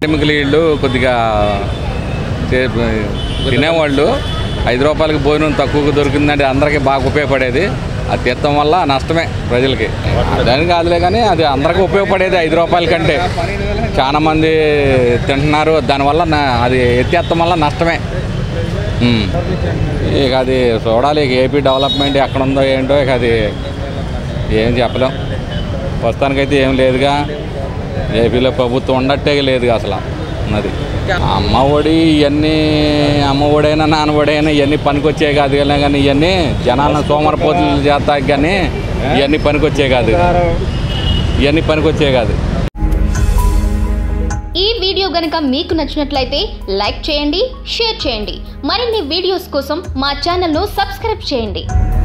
కార్మికులు వీళ్ళు కొద్దిగా చే- తినేవాళ్ళు ఐదు రూపాయలకి భోజనం తక్కువగా దొరికిందంటే అందరికీ బాగా ఉపయోగపడేది అది తీర్థం వల్ల నష్టమే ప్రజలకి దాని కాదులే కానీ అది అందరికీ ఉపయోగపడేది ఐదు రూపాయల కంటే చాలా మంది తింటున్నారు దానివల్ల నా- అది ఎత్తేత్తం వల్ల నష్టమే ఉమ్. ఇక అది చూడాలి ఇక ఏపీ డెవలప్మెంట్ ఎక్కడ ఉందో ఏంటో ఇక అది ఏం చెప్పలేం ప్రస్తుతానికైతే ఏం లేదుగా ఏపీలో ప్రభుత్వం ఉండట్టే లేదుగా అసలు ఉన్నది అమ్మ ఒడి ఇవన్నీ అమ్మ ఒడైనా నాన్న ఒడైనా ఇవన్నీ పనికొచ్చే కాదు కానీ కానీ ఇవన్నీ జనాలను సోమరపోతులు చేస్తా కానీ ఇవన్నీ పనికొచ్చే కాదు ఇవన్నీ పనికొచ్చే కాదు ఈ వీడియో గనుక మీకు నచ్చినట్లయితే లైక్ చేయండి షేర్ చేయండి మరిన్ని వీడియోస్ కోసం మా ఛానల్ను సబ్స్క్రైబ్ చేయండి